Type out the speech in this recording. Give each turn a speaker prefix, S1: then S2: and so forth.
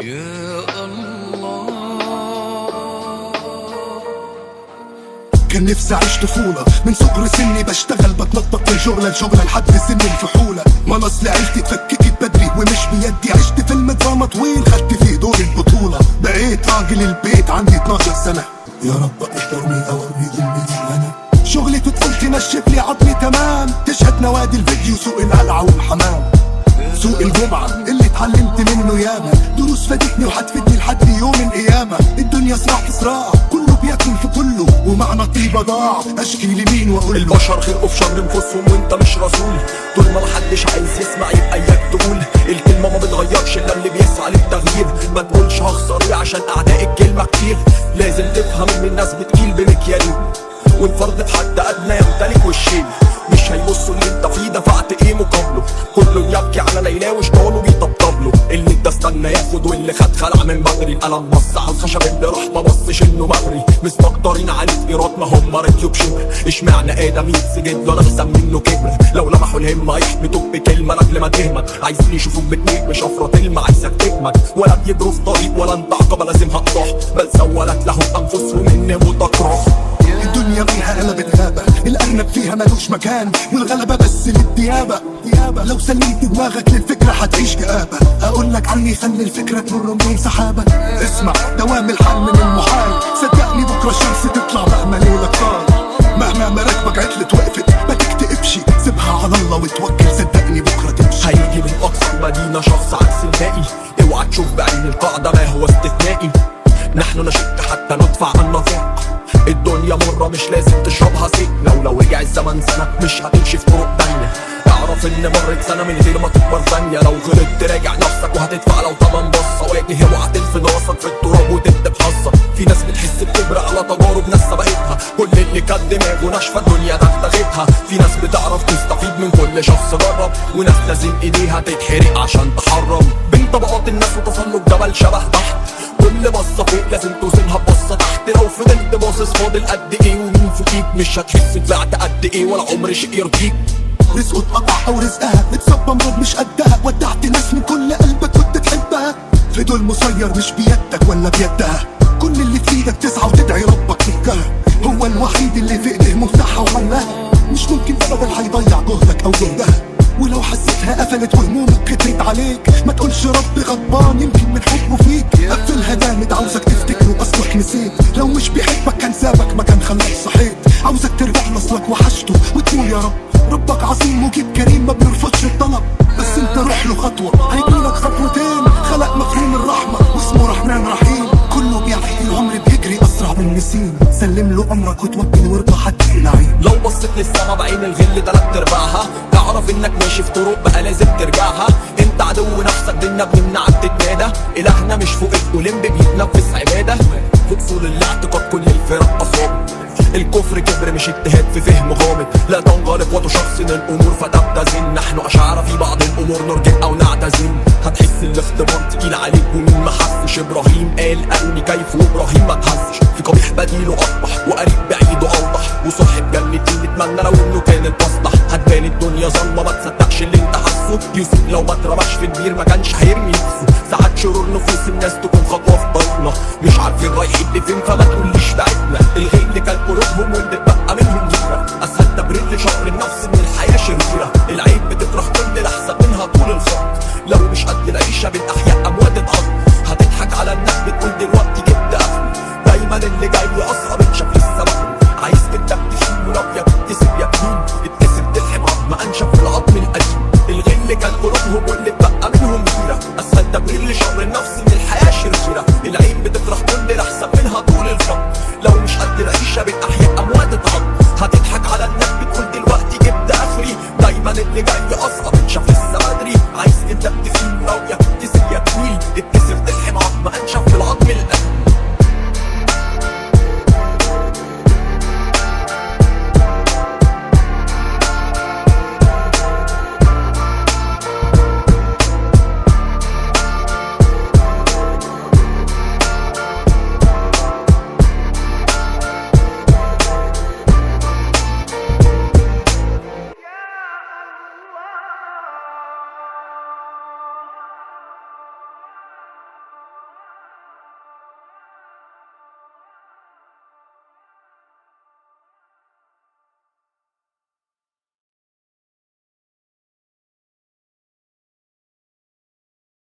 S1: يا الله
S2: كان نفسي اعيش طفولة من صغر سني بشتغل بتنطط من شغلة لشغلة لحد سن الفحولة ما أنا اصل عيلتي اتفككت بدري ومش بيدي عشت فيلم دراما طويل خدت فيه دور البطولة بقيت راجل البيت عندي 12 سنة يا رب قدرني اوري امي انا شغلي تدخل تنشف لي عظمي تمام تشهد نوادي الفيديو سوق القلعة والحمام سوق الجمعة اللي اتعلمت منه ياما دروس فادتني وهتفيدني لحد يوم القيامة الدنيا صراع في صراع كله بياكل في كله ومعنى طيبة ضاع اشكي لمين واقول له
S3: البشر خلقوا في شر نفوسهم وانت مش رسول طول ما محدش عايز يسمع يبقى اياك تقول الكلمة ما بتغيرش الا اللي بيسعى للتغيير ما تقولش هخسر ايه عشان اعداء الكلمة كتير لازم تفهم ان الناس بتكيل بمكيالين والفرد في حد ادنى يمتلك وشين مش هيبصوا اللي انت فيه دفعت ايه مقابله كله يبكي على ليلى وشطانه بيطبطب له اللي انت استنى ياخد واللي خد خلع من بدري القلم بص على الخشب اللي راح ما بصش انه مغري مستقدرين عليه ايراد ما هم راديو بشبر اشمعنى ادم يتسجد له انا احسن منه كبر لو لمحوا الهمه يحبطوك بكلمه لاجل ما تهمك عايزين يشوفوك بتنيك مش افرط المه عايزك تهمك ولا بيجروا في طريق ولا انت عقبه لازم هقطعه بل سولت لهم انفسهم ان وتكره
S2: الدنيا فيها قلبت غابة الأرنب فيها ملوش مكان والغلبة بس للديابة ديابة لو سليت دماغك للفكرة هتعيش كآبة أقول لك عني خلي الفكرة تمر من سحابة اسمع دوام الحال من المحال صدقني بكرة الشمس تطلع مهما ليلك طال مهما مراكبك عطلت وقفت ما تكتئبش سيبها على الله وتوكل صدقني بكرة تمشي
S3: هيجي من اقصى المدينه شخص عكس الباقي اوعى تشوف بعين القاعده ما هو استثنائي نحن نشك حتى ندفع عن نفاق الدنيا مرة مش لازم تشربها سيء لو لو رجع الزمن سنة مش هتمشي في طرق تانية اعرف ان مرت سنة من غير ما تكبر ثانية لو غلطت تراجع نفسك وهتدفع لو تمن بصة واجه اوعى تلفي راسك في التراب وتكتب حظك في ناس بتحس بكبر على تجارب ناس سبقتها كل اللي كان دماغه ناشفة الدنيا دغدغتها في ناس بتعرف تستفيد من كل شخص جرب وناس لازم ايديها تتحرق عشان تحرم بين طبقات الناس وتسلق جبل شبه تحت كل بصة فوق لازم توزنها ببصة تحت لو فضلت باصص فاضل قد ايه ومين فوقيك مش هتحس طلعت قد ايه ولا عمر شيء يرضيك
S2: رزقه اتقطع او رزقها اتصاب امراض مش قدها ودعت ناس من كل قلبك كنت تحبها في دول مسير مش بيدك ولا بيدها كل اللي في ايدك تسعى وتدعي ربك فكها هو الوحيد اللي في ايديه مفتاحها وحلها مش ممكن ابدا هيضيع جهدك او جهدها ولو حسيتها قفلت وهمومك كترت عليك ما تقولش ربي غضبان يمكن من حبه فيك قفلها جامد عاوزك تفتكره اصلك نسيت لو مش بيحبك كان سابك ما كان خلاك صحيت عاوزك ترجع لاصلك وحشته وتقول يا رب ربك عظيم مجيب كريم ما بيرفضش الطلب بس انت روح له خطوة هيجيلك خطوتين خلق مفهوم الرحمة واسمه رحمن رحيم كله بيعرف العمر بيجري اسرع من النسيم سلم له امرك وتوكل وارضى حتى في العين
S3: لو بصيت للسما بعين الغل تلات ارباعها تعرف انك ماشي في طرق بقى لازم ترجعها انت عدو نفسك دينا بنمنعك تتنادى الهنا مش فوق الاولمب بيتنفس عباده فوق سور الاعتقاد كل الفرق اصاب الكفر كبر مش اجتهاد في فهم غامض لا تنغلق وتشخصن الامور فتبتزن نحن اشعار في بعض الامور نرجع او نعتزل هتحس الاختبار تقيل عليك ومين ما حسش ابراهيم قال ارني كيف وابراهيم ما تحسش في قبيح بديله اصبح وقريب بعيده اوضح وصاحب جنتين نتمنى لو انه كان المصلح هتبان الدنيا ظلمه ما تصدقش اللي انت حاسه يوسف لو ما اترماش في البير ما كانش هيرمي نفسه ساعات شرور نفوس الناس تكون خطوه في طريقنا مش عارفين رايحين لفين فما تقوليش بعدنا الغل كان قلوبهم واللي اتبقى منهم جيرة اسهل تبرير لشر النفس ان الحياه شريره العين بتكره كل لحظه منها طول الخط لو مش قد العيشه بالاحياء اموات اتعض هتضحك على الناس بتقول دلوقتي جبت اخر دايما اللي جاي اصعب انشف لسه بقى عايز كدك تشيل ولو تكتسب يمين اتكسب تلحم عظم انشف العظم القديم الغل كان قلوبهم واللي اتبقى منهم جيرة اسهل تبرير لشر النفس